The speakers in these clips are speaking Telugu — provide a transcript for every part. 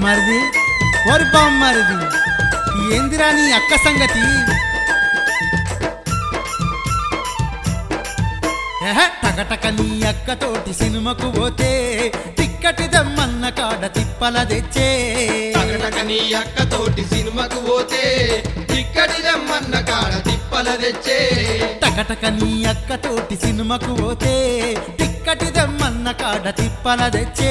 మరిది ఓరి బామ్మరిది ఏందిరా నీ అక్క సంగతి ఎహ, టకటక నీ అక్కతోటి సినిమాకు పోతే టిక్కటి దమ్మన్న కాడ తిప్పల తెచ్చే తగటక నీ అక్కతోటి సినిమాకు పోతే ఇక్కడి రమ్మన్న కాడ తిప్పల తెచ్చే టకటక నీ అక్కతోటి సినిమాకు పోతే టిక్కటి దమ్మన్న కాడ తిప్పల తెచ్చే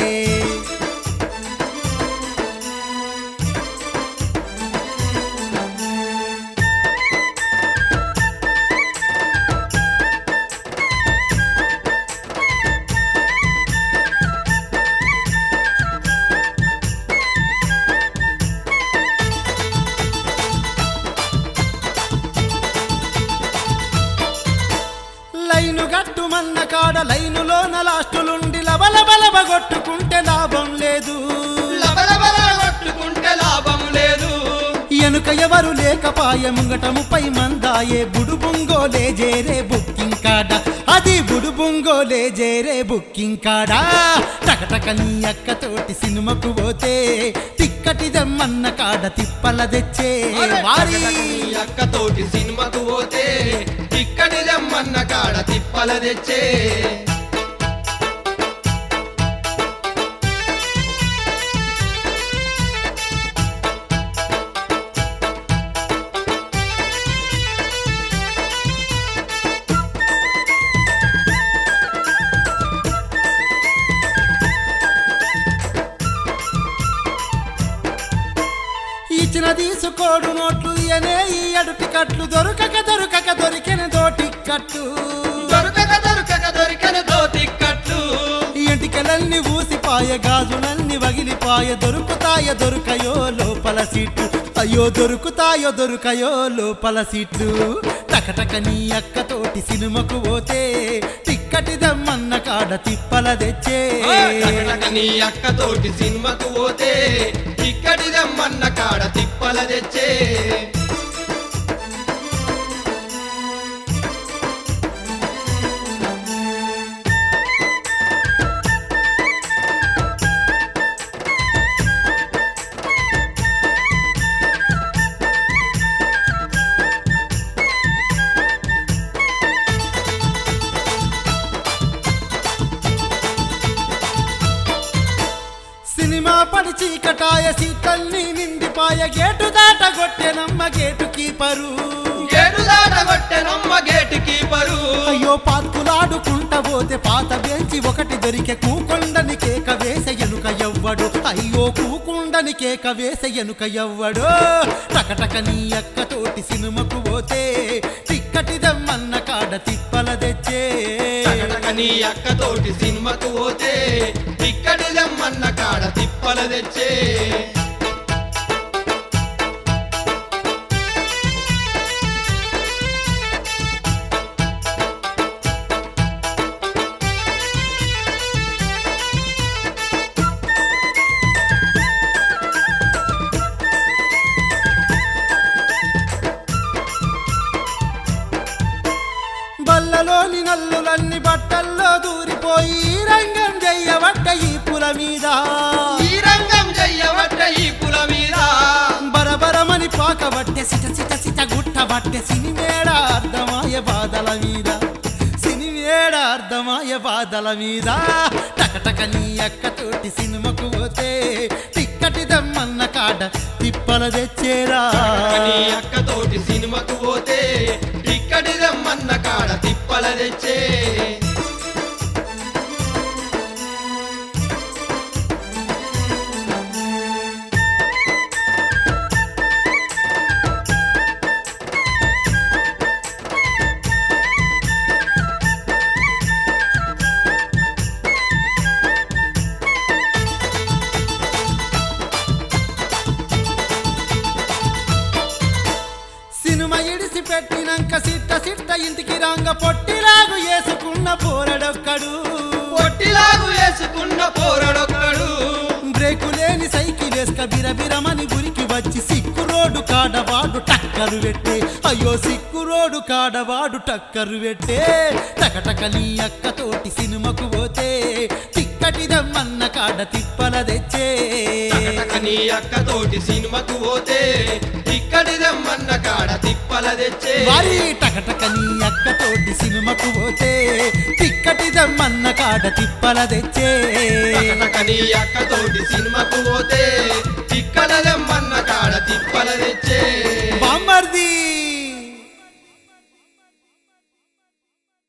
లైను గట్టుమన్న కాడ లైనులోన లాస్టులుండి లబలబలబ కొట్టుకుంటే లాభం లేదు లబలబల కొట్టుకుంటే లాభం లేదు ఎనుక ఎవరు లేకపాయ ముంగట ముప్పై మందాయే బుడుబుంగోలే జేరే బుక్కింగ్ కాడ అది బుడుబుంగోలే జేరే బుక్కింగ్ కాడా టకటక నీ అక్కతోటి సినిమాకు పోతే తిక్కటి దమ్మన్న కాడ తిప్పల తెచ్చే వారి తగటక నీ అక్కతోటి సినిమాకు పోతే ఇక్కడి రమ్మన్న కాడ తిప్పల తెచ్చే ఇచ్చిన తీసుకోడు నోట్లు ఇయనే ఈ అడుటి కట్లు దొరకక దొరకక దొరికిన దోటి కట్టు దొరకక దొరకక దొరికన దోతి కట్లు ఎంటికలన్నీ ఊసిపాయ గాజులన్నీ వగిలిపాయ దొరుకుతాయ దొరకయో లోపల సీట్లు అయ్యో దొరుకుతాయో దొరకయో లోపల సీట్లు టకటక నీ అక్కతోటి సినిమాకు పోతే టిక్కటి దమ్మన్న కాడ తిప్పల తెచ్చే టకటక నీ అక్కతోటి సినిమాకు పోతే ఇక్కడి రమ్మన్న కాడ తిప్పల తెచ్చే సినిమా పడి చీకటాయ సీట్లన్నీ నిండిపాయ గేటు దాట గొట్టెనమ్మ గేటు కీపరు గేటు దాట కొట్టెనమ్మ గేటు కీపరు అయ్యో పాత్కులాడుకుంట పోతే పాత బెంచి ఒకటి దొరికే కూకొండని కేక వేస ఎనుక ఎవ్వడు అయ్యో కూకుండని కేక వేస ఎనుక ఎవ్వడు టకటక నీ అక్కతోటి సినిమాకు పోతే టిక్కటి దమ్మన్న కాడ తిప్పల తెచ్చే టకటక నీ అక్కతోటి సినిమాకు పోతే ఇక్కడి రమ్మన్న కాడ తిప్పల తెచ్చే బల్లలోని నల్లులన్నీ బట్టల్లో దూరిపోయి రంగం చెయ్యబట్ట ఈ పుల మీద ఈ రంగం చెయ్యబట్ట ఈ పుల మీద బరబరమని పాకబట్టే సిట సిట సిట గుట్టబట్టే సినిమేడ అర్ధమాయ బాధల మీద సినిమేడ అర్ధమాయ బాధల మీద టకటక నీ అక్కతోటి సినిమాకు పోతే టిక్కటి దమ్మన్న కాడ తిప్పల తెచ్చేరా టకటక నీ అక్కతోటి సినిమాకు పోతే ఇక్కడి రమ్మన్న కాడ తిప్పల తెచ్చే సినిమా ఇడిసి పెట్టినాక సిట్ట సిట్ట ఇంటికి రాంగ పొట్టిలాగు వేసుకున్న పోరడొక్కడు పొట్టిలాగు వేసుకున్న పోరడొక్కడు బ్రేకు లేని సైకిల్ వేసుక బిరబిరమని గురికి వచ్చి సిక్కు రోడ్డు కాడవాడు టక్కరు పెట్టే అయ్యో సిక్కు రోడ్డు కాడవాడు టక్కరు పెట్టే టకటక నీ అక్కతోటి సినిమాకు పోతే తిక్కటి దమ్మన్న కాడ తిప్పల తెచ్చే టకటక తోటి సినిమాకు పోతే ఇక్కడి దమ్మన్న కాడ తిప్పల తెచ్చే వారి టకటకని అక్కతోటి సినిమాకు పోతే తిక్కటిదమ్మన్న కాడ తిప్పల తెచ్చే టకటకని అక్క తోటి సినిమాకు పోతే